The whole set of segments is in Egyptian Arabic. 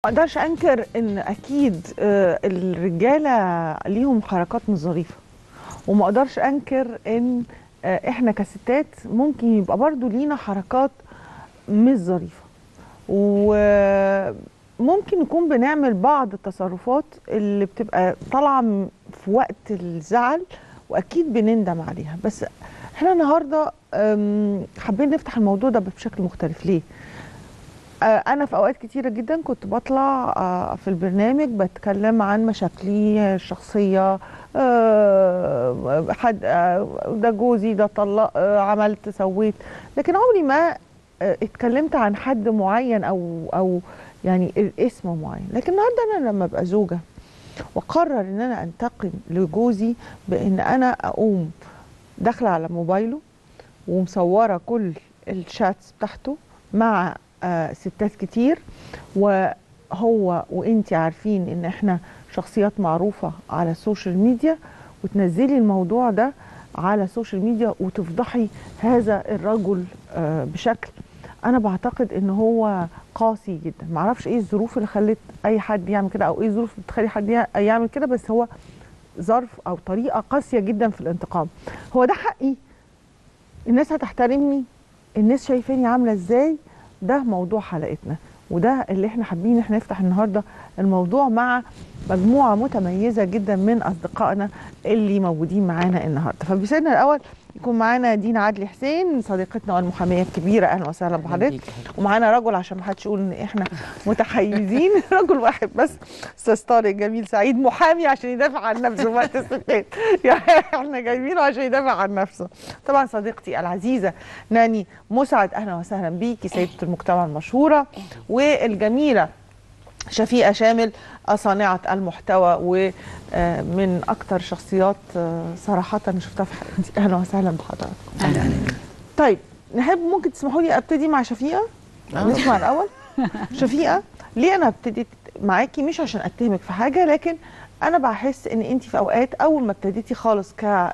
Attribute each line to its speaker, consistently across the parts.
Speaker 1: ما اقدرش انكر ان اكيد آه، الرجاله ليهم حركات مش ظريفه وما اقدرش انكر ان آه، احنا كستات ممكن يبقى برضو لينا حركات مش ظريفه وممكن نكون بنعمل بعض التصرفات اللي بتبقى طالعه م- في وقت الزعل واكيد بنندم عليها بس احنا النهارده أم، حابين نفتح الموضوع ده بشكل مختلف ليه آه، انا في اوقات كتيره جدا كنت بطلع آه، في البرنامج بتكلم عن مشاكلي الشخصيه آه، حد آه، ده جوزي ده طلق آه، عملت سويت لكن عمري ما آه، اتكلمت عن حد معين او او يعني اسم معين لكن النهارده انا لما ابقى زوجه وقرر ان انا انتقم لجوزي بان انا اقوم داخله على موبايله ومصوره كل الشاتس بتاعته مع آه، ستات كتير وهو وانتي عارفين ان احنا شخصيات معروفه على السوشيال ميديا وتنزلي الموضوع ده على السوشيال ميديا وتفضحي هذا الرجل آه، بشكل انا بعتقد ان هو قاسي جدا معرفش ايه الظروف اللي خلت اي حد يعمل كده او ايه الظروف اللي تخلي حد يع- يعمل كده بس هو ظرف او طريقه قاسيه جدا في الانتقام هو ده حقي الناس هتحترمني الناس شايفاني عامله ازاي ده موضوع حلقتنا وده اللي احنا حابين ان احنا نفتح النهارده الموضوع مع مجموعه متميزه جدا من اصدقائنا اللي موجودين معانا النهارده فبيسعدنا الاول يكون معانا دينا عدلي حسين صديقتنا والمحاميه الكبيره اهلا وسهلا بحضرتك ومعانا رجل عشان ما حدش يقول ان احنا متحيزين رجل واحد بس استاذ طارق جميل سعيد محامي عشان يدافع عن نفسه وقت الستات يعني احنا جايبينه عشان يدافع عن نفسه طبعا صديقتي العزيزه ناني مسعد اهلا وسهلا بيكي سيده المجتمع المشهوره والجميله شفيقه شامل صانعه المحتوى ومن اكتر شخصيات آه، صراحه انا شفتها في حياتي اهلا وسهلا بحضرتك طيب نحب ممكن تسمحوا لي ابتدي مع شفيقه نسمع الاول شفيقه ليه انا ابتديت معاكي مش عشان اتهمك في حاجه لكن انا بحس ان انت في اوقات اول ما ابتديتي خالص ك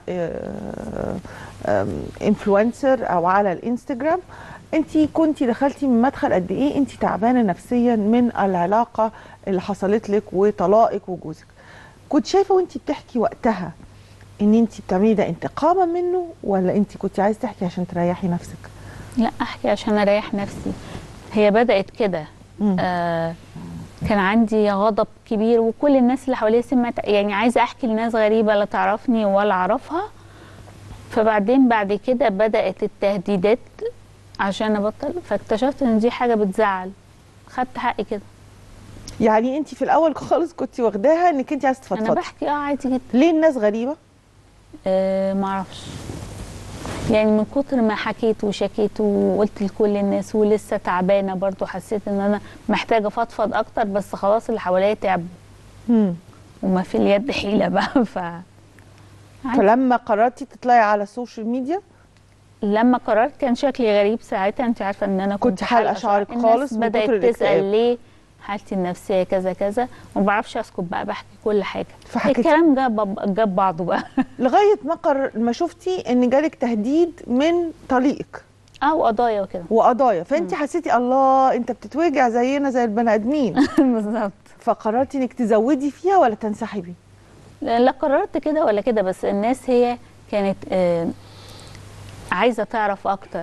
Speaker 1: انفلونسر او على الانستجرام انت كنتي دخلتي من مدخل قد ايه انت تعبانه نفسيا من العلاقه اللي حصلت لك وطلاقك وجوزك كنت شايفه وانت بتحكي وقتها ان انت بتعملي ده انتقاما منه ولا انت كنت عايزه تحكي عشان تريحي نفسك
Speaker 2: لا احكي عشان اريح نفسي هي بدات كده
Speaker 1: مم.
Speaker 2: آه كان عندي غضب كبير وكل الناس اللي حواليا سمعت يعني عايزه احكي لناس غريبه لا تعرفني ولا اعرفها فبعدين بعد كده بدات التهديدات عشان ابطل فاكتشفت ان دي حاجه بتزعل خدت حقي كده
Speaker 1: يعني انت في الاول خالص كنت واخداها انك انت عايزه
Speaker 2: انا
Speaker 1: تفضفضي
Speaker 2: بحكي اه عادي جدا
Speaker 1: ليه الناس غريبه
Speaker 2: آه معرفش يعني من كتر ما حكيت وشكيت وقلت لكل الناس ولسه تعبانه برضو حسيت ان انا محتاجه افضفض اكتر بس خلاص اللي حواليا تعبوا
Speaker 1: مم.
Speaker 2: وما في اليد حيله بقى ف عادي.
Speaker 1: فلما قررتي تطلعي على السوشيال ميديا
Speaker 2: لما قررت كان شكلي غريب ساعتها انت عارفه ان انا كنت
Speaker 1: كنت حالقة شعرك
Speaker 2: الناس
Speaker 1: خالص من
Speaker 2: بدات
Speaker 1: كتر الاكتئاب.
Speaker 2: تسال ليه حالتي النفسيه كذا كذا وما بعرفش اسكت بقى بحكي كل حاجه
Speaker 1: فحكيتي.
Speaker 2: الكلام جاب جاب بعضه بقى
Speaker 1: لغايه ما قرر ما شفتي ان جالك تهديد من طليقك
Speaker 2: اه وقضايا وكده
Speaker 1: وقضايا فانت حسيتي الله انت بتتوجع زينا زي البني ادمين
Speaker 2: بالظبط
Speaker 1: فقررتي انك تزودي فيها ولا تنسحبي
Speaker 2: لا قررت كده ولا كده بس الناس هي كانت آه، عايزه تعرف اكتر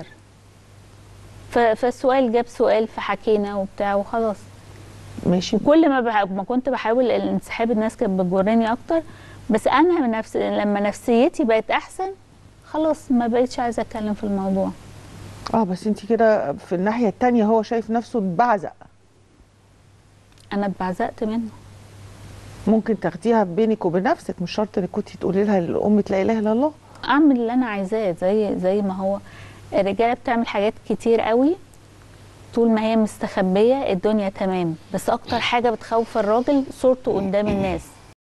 Speaker 2: ف- فالسؤال جاب سؤال فحكينا وبتاع وخلاص
Speaker 1: ماشي
Speaker 2: كل ما بح... ما كنت بحاول الانسحاب الناس كانت بتجرني اكتر بس انا من نفس لما نفسيتي بقت احسن خلاص ما بقتش عايزه اتكلم في الموضوع
Speaker 1: اه بس انت كده في الناحيه التانية هو شايف نفسه اتبعزق
Speaker 2: انا اتبعزقت منه
Speaker 1: ممكن تاخديها بينك وبين نفسك مش شرط انك كنت تقولي لها الام لا اله الا الله
Speaker 2: اعمل اللي انا عايزاه زي زي ما هو الرجاله بتعمل حاجات كتير قوي طول ما هي مستخبيه الدنيا تمام بس اكتر حاجه بتخوف الراجل صورته قدام الناس